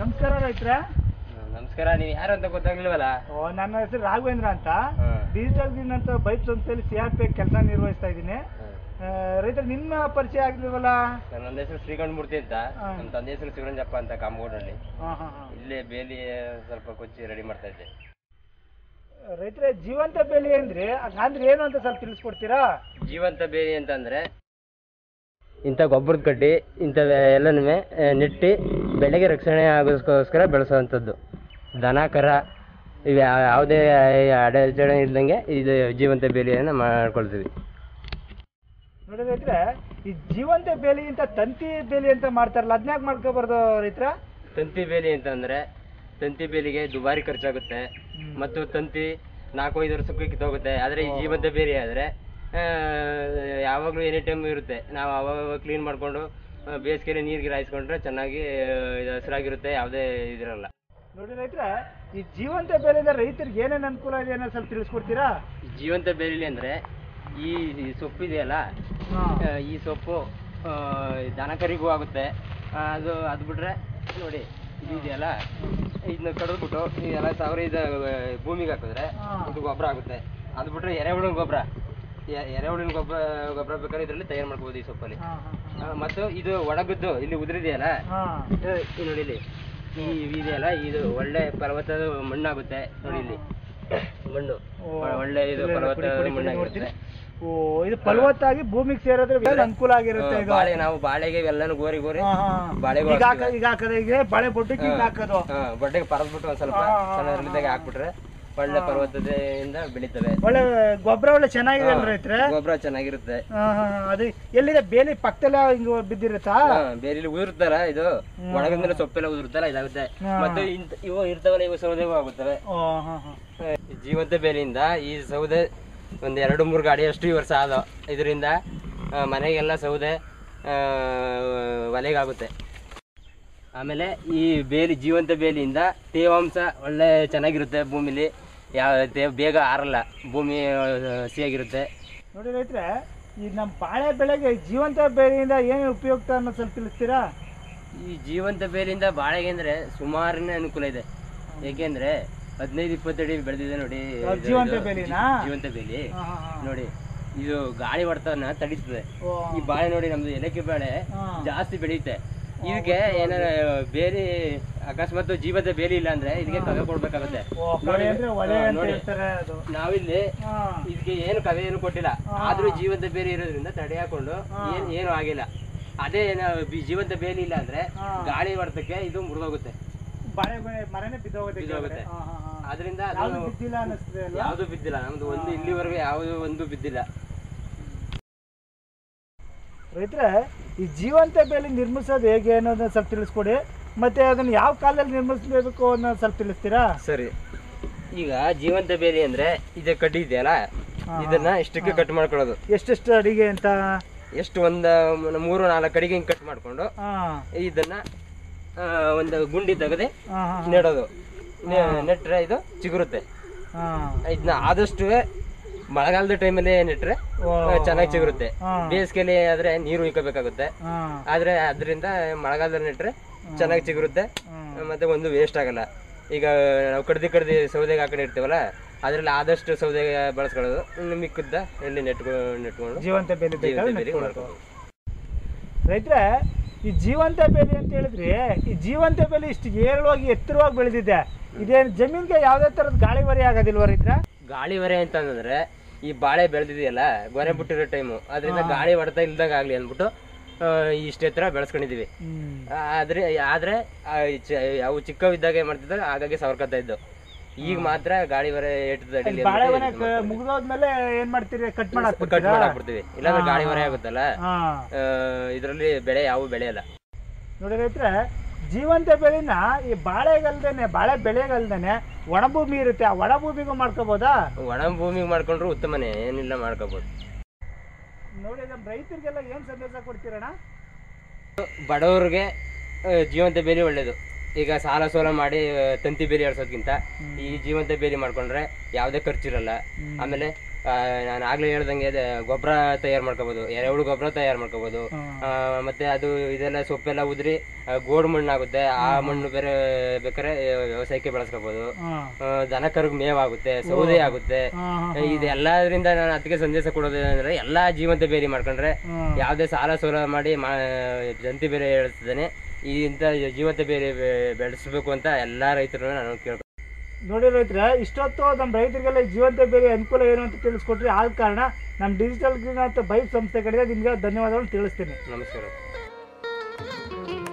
ನಮಸ್ಕಾರ ರೈತ್ರೆ ನಮಸ್ಕಾರ ನೀವು ಯಾರು ಅಂತ ಗೊತ್ತಾಗ್ಲಿಲ್ವಲ್ಲ ಓ ನನ್ನ ಹೆಸರು ರಾಘವೇಂದ್ರ ಅಂತ ಹಾ. ಡಿಜಿಟಲ್ ಗ್ರೀನ್ ಅಂತ ಬೈಕ್ ಸಂಸ್ಥೆಯಲ್ಲಿ ಸಿ ಆರ್ ಪಿ ಕೆಲಸ ನಿರ್ವಹಿಸ್ತಾ ಇದ್ದೀನಿ ರೈತರು ನಿಮ್ಮ ಪರಿಚಯ ಆಗಿಲ್ವಲ್ಲ ನನ್ನ ಹೆಸರು ಶ್ರೀಕಂಠ ಮೂರ್ತಿ ಅಂತ ಹಾ. ನಮ್ಮ ತಂದೆ ಹೆಸರು ಶಿವರಂಜಪ್ಪ ಅಂತ ಕಾಮಗೋಡಲ್ಲಿ ಹಾಂ ಹಾಂ ಹಾಂ ಇಲ್ಲೇ ಬೇಲಿ ಸ್ವಲ್ಪ ಕೊಚ್ಚಿ ರೆಡಿ ಮಾಡ್ತಾ ಇದ್ದೆ ರೈತರೆ ಜೀವಂತ ಬೆಲೆ ಅಂದ್ರೆ ಅಂದ್ರೆ ಏನು ಅಂತ ಸ್ವಲ್ಪ ತಿಳಿಸ್ಕೊಡ್ತೀರಾ ಜೀವಂತ ಬೇಲಿ ಅಂತಂದ್ರೆ ಇಂಥ ಗೊಬ್ಬರದ ಕಡ್ಡಿ ಇಂಥ ಎಲ್ಲನೂ ನೆಟ್ಟಿ ಬೆಳೆಗೆ ರಕ್ಷಣೆ ಆಗೋಸ್ಕೋಸ್ಕರ ಬೆಳೆಸೋವಂಥದ್ದು ದನ ಕರ ಇವು ಯಾ- ಯಾವುದೇ ಅಡಚಣೆ ಇಲ್ದಂಗೆ ಇದು ಜೀವಂತ ಬೇಲಿಯನ್ನು ಮಾಡ್ಕೊಳ್ತೀವಿ ನೋಡಿ ರೈತ್ರೆ ಈ ಜೀವಂತ ಬೇಲಿಗಿಂತ ತಂತಿ ಬೇಲಿ ಅಂತ ಮಾಡ್ತಾರಲ್ಲ ಅದನ್ಯಾಕೆ ಮಾಡ್ಕೋಬಾರ್ದು ರೈತರ ತಂತಿ ಬೇಲಿ ಅಂತಂದ್ರೆ ತಂತಿ ಬೇಲಿಗೆ ದುಬಾರಿ ಖರ್ಚಾಗುತ್ತೆ ಮತ್ತು ತಂತಿ ನಾಲ್ಕು ಐದು ವರ್ಷಕ್ಕೆ ಕಿತ್ತೋಗುತ್ತೆ ಆದರೆ ಈ ಜೀವಂತ ಬೇಲಿ ಆದರೆ ಯಾವಾಗಲೂ ಎನಿ ಟೈಮ್ ಇರುತ್ತೆ ನಾವು ಅವಾಗ ಕ್ಲೀನ್ ಮಾಡಿಕೊಂಡು ಬೇಸಿಗೆಯಲ್ಲಿ ನೀರಿಗೆ ಹಾಯಿಸ್ಕೊಂಡ್ರೆ ಚೆನ್ನಾಗಿ ಇದು ಹಸಿರಾಗಿರುತ್ತೆ ಯಾವುದೇ ಇದಿರಲ್ಲ ನೋಡಿ ರೈತ್ರೆ ಈ ಜೀವಂತ ಬೇಲಿಯಿಂದ ರೈತರಿಗೆ ಏನೇನು ಅನುಕೂಲ ಇದೆ ಅನ್ನೋ ಸ್ವಲ್ಪ ತಿಳಿಸ್ಕೊಡ್ತೀರಾ ಜೀವಂತ ಬೇಲಿ ಅಂದರೆ ಈ ಈ ಸೊಪ್ಪು ಇದೆಯಲ್ಲ ಆ, ಈ ಸೊಪ್ಪು ಆ, ದನಕರಿಗೂ ಆಗುತ್ತೆ ಆ, ಅದು ಅದು ಬಿಟ್ರೆ ನೋಡಿ ಇದು ಇದೆಯಲ್ಲ ಇದನ್ನ ಕಡಿದ್ಬಿಟ್ಟು ಇದೆಲ್ಲ ಸಾವಿರ ಇದು ಭೂಮಿಗೆ ಹಾಕಿದ್ರೆ ಹಾ. ಇದು ಗೊಬ್ಬರ ಆಗುತ್ತೆ ಅದು ಬಿಟ್ರೆ ಎರೆಹುಳಿನ ಗೊಬ್ಬರ ಎರೆಹುಳಿನ ಗೊಬ್ಬರ ಗೊಬ್ಬರ ಬೇಕಾದ್ರೆ ಇದರಲ್ಲಿ ತಯಾರು ಮಾಡ್ಬೋದು ಈ ಸೊಪ್ಪಲ್ಲಿ ಹಾಂ ಆ, ಮತ್ತು ಇದು ಒಣಗಿದ್ದು ಇಲ್ಲಿ ಉದುರಿದೆಯಲ್ಲ ಹಾಂ ಆ, ಇಲ್ಲಿ ನೋಡಿ ಇಲ್ಲಿ ಈ ಇದೆಯಲ್ಲ ಇದು ಒಳ್ಳೆ ಫಲವತ್ತಾದ ಮಣ್ಣಾಗುತ್ತೆ ನೋಡಿ ಇಲ್ಲಿ ಮಣ್ಣು ಒಳ್ಳೆ ಇದು ಫಲವತ್ತಾದ ಮಣ್ಣಾಗಿರುತ್ತೆ ಓ ಇದು ಫಲವತ್ತಾಗಿ ಭೂಮಿಗೆ ಸೇರೋದ್ರೆ ಬೇರೆ ಅನುಕೂಲ ಆಗಿರುತ್ತೆ ಇದು ಬಾಳೆ ನಾವು ಬಾಳೆಗೆ ಇವೆಲ್ಲನೂ ಗೋರಿ ಗೋರಿ ಹಾ, ಹಾ. ಬಾಳೆಗೂ ಈಗ ಹಾಕ ಹಾಕ್ತೀವಿ. ಈಗ ಹಾಕದ ಈಗ ಬಾಳೆ ಬೊಟ್ಟಕ್ಕೆ ಈಗ ಹಾಕೋದು ಹಾ, ಬಡ್ಡೆಗೆ ಪರದ್ಬಿಟ್ಟು ಒಂದ್ ಸ್ವಲ್ಪ ಹಾ, ಹಾ, ಹಾ. ಸಣ್ಣದ್ರಲ್ಲಿದ್ದಾಗ ಹಾಕ್ಬಿಟ್ರೆ ಒಳ್ಳೆ ಫಲವತ್ತತೆಯಿಂದ ಬೆಳೀತವೆ ಒಳ್ಳೆ ಗೊಬ್ಬರ ಒಳ್ಳೆ ಚೆನ್ನಾಗಿದೆ ಅಲ್ಲ ರೈತ್ರೆ ಗೊಬ್ಬರ ಚೆನ್ನಾಗಿರುತ್ತೆ ಹಾ, ಹಾ, ಹಾ. ಅದು ಎಲ್ಲಿದೆ ಬೇಲಿ ಪಕ್ಕದಲ್ಲ ಹಿಂಗ ಬಿದ್ದಿರುತ್ತಾ ಹಾ, ಬೇರೆಲಿ ಉದುರುತ್ತಲ್ಲ ಇದು ಒಣಗಿದ್ಮೇಲೆ ಸೊಪ್ಪೆಲ್ಲ ಉದುರುತ್ತಲ್ಲ ಇದಾಗುತ್ತೆ ಹಾ. ಮತ್ತೆ ಇಂತ ಇವು ಇರ್ತಾವಲ್ಲ ಇವು ಸೌದೆಗೂ ಆಗುತ್ತವೆ ಓ, ಹಾ, ಹಾ. ಆ, ಜೀವಂತ ಬೇಲಿಯಿಂದ ಈ ಸೌದೆ ಒಂದ್ ಎರಡು ಮೂರು ಗಾಡಿ ಅಷ್ಟು ಈ ವರ್ಷ ಆದ ಇದರಿಂದ ಆ, ಮನೆಗೆಲ್ಲ ಸೌದೆ ಆ, ಒಲೆಗಾಗುತ್ತೆ ಆಮೇಲೆ ಈ ಬೇಲಿ ಜೀವಂತ ಬೇಲಿಯಿಂದ ತೇವಾಂಶ ಒಳ್ಳೆ ಚೆನ್ನಾಗಿರುತ್ತೆ ಭೂಮಿಲಿ ಯಾವ ತೇ ಬೇಗ ಆರಲ್ಲ ಭೂಮಿ ಆ, ಹಸಿಯಾಗಿರುತ್ತೆ ನೋಡಿ ರೈತ್ರೆ ಈ ನಮ್ಮ ಬಾಳೆ ಬೆಳೆಗೆ ಜೀವಂತ ಬೇಲಿಯಿಂದ ಏನು ಉಪಯುಕ್ತ ಅನ್ನೋದು ಸ್ವಲ್ಪ ತಿಳಿಸ್ತೀರಾ ಈ ಜೀವಂತ ಬೇಲಿಯಿಂದ ಬಾಳೆಗೆ ಅಂದ್ರೆ ಸುಮಾರನೇ ಅನುಕೂಲ ಇದೆ ಏಕೆಂದ್ರೆ ಹದಿನೈದು ಇಪ್ಪತ್ತಡಿ ಬೆಳೆದಿದೆ ನೋಡಿ ಯಾವ್ದು ಇದು- ಜೀವಂತ ಇದು ಬೇಲಿನಾ? ಜೀವಂತ ಬೇಲಿ ಹಾ, ಹಾ, ಹಾ. ನೋಡಿ ಇದು ಗಾಳಿ ಹೊಡೆತನ ತಡೀತದೆ ಓ, ಈ ಬಾಳೆ ನೋಡಿ ನಮ್ದು ಏಲಕ್ಕಿ ಬಾಳೆ ಹಾ. ಜಾಸ್ತಿ ಬೆಳೆಯುತ್ತೆ ಇದಕ್ಕೆ ಏನಾರ ಬೇಲಿ ಅಕಸ್ಮಾತ್ ಜೀವದ ಬೇಲಿ ಇಲ್ಲ ಅಂದ್ರೆ ಇದಕ್ಕೆ ಕವೆ ಕೊಡ್ಬೇಕಾಗುತ್ತೆ ಓ, ಕಳೆ ಅಂದ್ರೆ ಒಲೆ ಹಾ, ಅಂತ ನೋಡಿ. ಹೇಳ್ತಾರೆ ಅದು ನಾವಿಲ್ಲಿ ಹಾ. ಇದಕ್ಕೆ ಏನು ಕವೆ ಏನು ಕೊಟ್ಟಿಲ್ಲ ಹಾ. ಆದ್ರೂ ಜೀವಂತ ಬೇಲಿ ಇರೋದ್ರಿಂದ ತಡೆ ಹಾಕೊಂಡು ಹಾ. ಏನ್ ಏನು ಆಗಿಲ್ಲ ಅದೇ ನಾವು ಬಿ- ಜೀವಂತ ಬೇಲಿ ಇಲ್ಲ ಅಂದ್ರೆ ಹಾ. ಗಾಳಿ ಹೊಡೆತಕ್ಕೆ ಇದು ಮುರಿದೋಗುತ್ತೆ ಬಾಳೆ ಬೆಳೆ- ಮರನೇ ಬಿದ್ದೋಗುತ್ತೆ ಬಿದ್ದೋಗುತ್ತೆ. ಕೆಳಗಡೆ. ಹಾ, ಹಾ, ಹಾ. ಅದರಿಂದ ಯಾವ್ದು ಅದು ಬಿದ್ದಿಲ್ಲ ಅನ್ನಿಸ್ತದೆ ಅಲ್ವಾ? ಯಾವ್ದು ಬಿದ್ದಿಲ್ಲ ನಮ್ದು ಒಂದು ಇಲ್ಲಿವರೆಗೂ ಯಾವುದು ಒಂದು ಬಿದ್ದಿಲ್ಲ ರೈತರೆ ಈ ಜೀವಂತ ಬೇಲಿ ನಿರ್ಮಿಸೋದು ಹೇಗೆ ಅನ್ನೋದನ್ನ ಸ್ವಲ್ಪ ತಿಳಿಸ್ಕೊಡಿ ಮತ್ತೆ ಅದನ್ನ ಯಾವ ಕಾಲದಲ್ಲಿ ನಿರ್ಮಿಸಬೇಕು ಅನ್ನೋದು ಸ್ವಲ್ಪ ತಿಳಿಸ್ತೀರಾ ಸರಿ ಈಗ ಜೀವಂತ ಬೇಲಿ ಅಂದ್ರೆ ಇದು ಕಡ್ಡಿ ಇದೆಯಲ್ಲ ಹಾ. ಇದನ್ನ ಇಷ್ಟಕ್ಕೆ ಕಟ್ ಮಾಡ್ಕೊಳ್ಳೋದು ಎಷ್ಟೆಷ್ಟು ಅಡಿಗೆ ಅಂತ ಎಷ್ಟು ಒಂದ ಮೂರು ನಾಲ್ಕು ಅಡಿಗೆ ಹಿಂಗ್ ಕಟ್ ಮಾಡ್ಕೊಂಡು ಹಾ ಇದನ್ನ ಆ, ಒಂದು ಗುಂಡಿ ತೆಗೆದು ಹಾ ಹಾ ನೆಡೋದು ನೆ- ನೆಟ್ರೆ ಇದು ಚಿಗುರುತ್ತೆ ಹಾ ಇದನ್ನ ಆದಷ್ಟು ಮಳೆಗಾಲದ ಟೈಮಲ್ಲಿ ನೆಟ್ರೆ ಓ. ಚೆನ್ನಾಗಿ ಚಿಗುರುತ್ತೆ ಹಾ. ಬೇಸಿಗೆಲಿ ಆದ್ರೆ ನೀರು ಉಯ್ಕೋಬೇಕಾಗುತ್ತೆ ಹಾ ಆದ್ರೆ ಅದರಿಂದ ಮಳೆಗಾಲದಲ್ಲಿ ನೆಟ್ರೆ ಚೆನ್ನಾಗಿ ಚಿಗುರುತ್ತೆ ಹ್ಮ್. ಮತ್ತೆ ಒಂದು ವೇಸ್ಟ್ ಆಗಲ್ಲ ಈಗ ನಾವು ಕಡ್ದಿ ಕಡ್ದಿ ಸೌದೆಗೆ ಹಾಕೊಂಡಿರ್ತೀವಲ್ಲ ಅದ್ರಲ್ಲಿ ಆದಷ್ಟು ಸೌದೆ ಬಳಸ್ಕೊಳ್ಳೋದು ಇನ್ನು ಮಿಕ್ಕಿದ್ದ ಎಲ್ಲಿ ನೆಟ್ಕೊಂಡು ನೆಟ್ಕೊಂಡು ಜೀವಂತ ಬೇಲಿ ಜೀವಂತ ಬೇಕಾದ್ರೆ ಬೇಲಿ ನೆಟ್ಕೊಳ್ಬೇಕು. ಮಾಡ್ಕೊಳ್ಳೋದು. ರೈತರೆ ಈ ಜೀವಂತ ಬೇಲಿ ಅಂತ ಹೇಳಿದ್ರಿ ಈ ಜೀವಂತ ಬೇಲಿ ಇಷ್ಟು ಏರಳವಾಗಿ ಎತ್ತರವಾಗಿ ಬೆಳೆದಿದೆ ಇದೇನು ಜಮೀನ್ಗೆ ಯಾವುದೇ ಥರದ ಗಾಳಿ ವರಿ ಆಗೋದಿಲ್ವ ರೈತರ ಗಾಳಿ ಹೊರೆ ಅಂತಂದ್ರೆ ಈ ಬಾಳೆ ಬೆಳೆದಿದೆಯಲ್ಲ ಗೊನೆ ಬಿಟ್ಟಿರೋ ಟೈಮು ಅದರಿಂದ ಗಾಳಿ ಹೊಡೆತ ಇಲ್ದಾಗ ಆಗ್ಲಿ ಅಂದ್ಬಿಟ್ಟು ಆ, ಇಷ್ಟು ಎತ್ತರ ಬೆಳೆಸ್ಕೊಂಡಿದೀವಿ ಆ, ಆದ್ರೆ ಆದ್ರೆ ಆ, ಚ- ಅವು ಚಿಕ್ಕವಿದ್ದಾಗ ಏನ್ ಮಾಡ್ತಿದ್ದಾಗ ಹಾಗಾಗಿ ಸವರ್ಕತ್ತಾ ಇದ್ದು ಈಗ ಮಾತ್ರ ಗಾಳಿ ಹೊರೆ ಏಟದ ಅಡಿಲಿ ಬಾಳೆವನ ಮುಗಿದೋದ್ಮೇಲೆ ಏನ್ ಮಾಡ್ತೀರಿ ಕಟ್ ಕಟ್ ಮಾಡಾಕ್ಬಿಡ್ತೀರಾ ಮಾಡಾಕ್ಬಿಡ್ತೀವಿ ಇಲ್ಲಾಂದ್ರೆ ಗಾಳಿ ಹೊರೆ ಆಗುತ್ತಲ್ಲ ಹಾ ಇದರಲ್ಲಿ ಬೆಳೆ ಯಾವ ಬೆಳೆಯಲ್ಲ ನೋಡಿ ರೈತ್ರೆ ಜೀವಂತ ಬೆಳೆನ ಈ ಬಾಳೆಗಲ್ದೇನೆ ಬಾಳೆ ಬೆಳೆಗಲ್ದೇನೆ ಒಣಭೂಮಿ ಇರುತ್ತೆ ಆ ಒಣಭೂಮಿಗೂ ಮಾಡ್ಕೋಬೋದಾ ಒಣ ಭೂಮಿಗೆ ಮಾಡ್ಕೊಂಡ್ರು ಉತ್ತಮನೇ ಏನಿಲ್ಲ ಮಾಡ್ಕೋಬಹುದು ನೋಡಿ ನಮ್ಮ ರೈತರಿಗೆಲ್ಲ ಏನ್ ಸಂದೇಶ ಕೊಡ್ತೀರಣ್ಣ ಬಡವ್ರಿಗೆ ಆ, ಜೀವಂತ ಬೇಲಿ ಒಳ್ಳೇದು ಈಗ ಸಾಲ ಸೋಲ ಮಾಡಿ ಆ, ತಂತಿ ಬೇಲಿ ಆಡ್ಸೋದ್ಕಿಂತ ಈ ಜೀವಂತ ಬೇಲಿ ಮಾಡ್ಕೊಂಡ್ರೆ ಯಾವುದೇ ಖರ್ಚಿರಲ್ಲ ಆಮೇಲೆ ಆ, ನಾನು ಆಗ್ಲೇ ಹೇಳ್ದಂಗೆ ಗೊಬ್ಬರ ತಯಾರು ಮಾಡ್ಕೋಬಹುದು ಎರೆಹುಳು ಗೊಬ್ಬರ ತಯಾರು ಮಾಡ್ಕೋಬಹುದು ಹ್ಮ್. ಆ, ಮತ್ತೆ ಅದು ಇದೆಲ್ಲ ಸೊಪ್ಪೆಲ್ಲ ಉದ್ರಿ ಆ, ಗೋಡು ಮಣ್ಣಾಗುತ್ತೆ ಆ ಮಣ್ಣು ಬೇರೆ ಬೇಕಾದ್ರೆ ವ್ಯವಸಾಯಕ್ಕೆ ಬಳಸ್ಕೋಬಹುದು ಹಾ ಆ, ದನ ಕರುಗ್ ಮೇವಾಗುತ್ತೆ ಸೌದೆ ಆಗುತ್ತೆ ಹಾ, ಹಾ, ಇದೆಲ್ಲದರಿಂದ ನಾನು ಅದಕ್ಕೆ ಸಂದೇಶ ಕೊಡೋದು ಅಂದ್ರೆ ಎಲ್ಲಾ ಜೀವಂತ ಬೇಲಿ ಮಾಡ್ಕೊಂಡ್ರೆ ಹಾ. ಯಾವುದೇ ಸಾಲ ಸೋಲ ಮಾಡಿ ಮಾ ಜಂತಿ ಬೇರೆ ಹೇಳ್ತಿದ್ದಾನೆ ಈ ಇಂಥ ಜೀವಂತ ಬೇರೆ ಬೆ- ಬೆಳೆಸ್ಬೇಕು ಅಂತ ಎಲ್ಲಾ ರೈತರು ನಾನು ಕೇಳ್ಕೊ ನೋಡಿ ರೈತರ ಇಷ್ಟೊತ್ತು ನಮ್ಮ ರೈತರಿಗೆಲ್ಲ ಈ ಜೀವಂತ ಬೇರೆ ಅನುಕೂಲ ಏನು ಅಂತ ತಿಳಿಸ್ಕೊಟ್ರಿ ಆದ ಕಾರಣ ನಮ್ಮ ಡಿಜಿಟಲ್ ಗ್ರೀನ್ ಅಂತ ಬೈಕ್ ಸಂಸ್ಥೆ ಕಡೆಗೆ ನಿಮಗೆ ಧನ್ಯವಾದಗಳನ್ನು ತಿಳಿಸ್ತೀನಿ ನಮಸ್ಕಾರ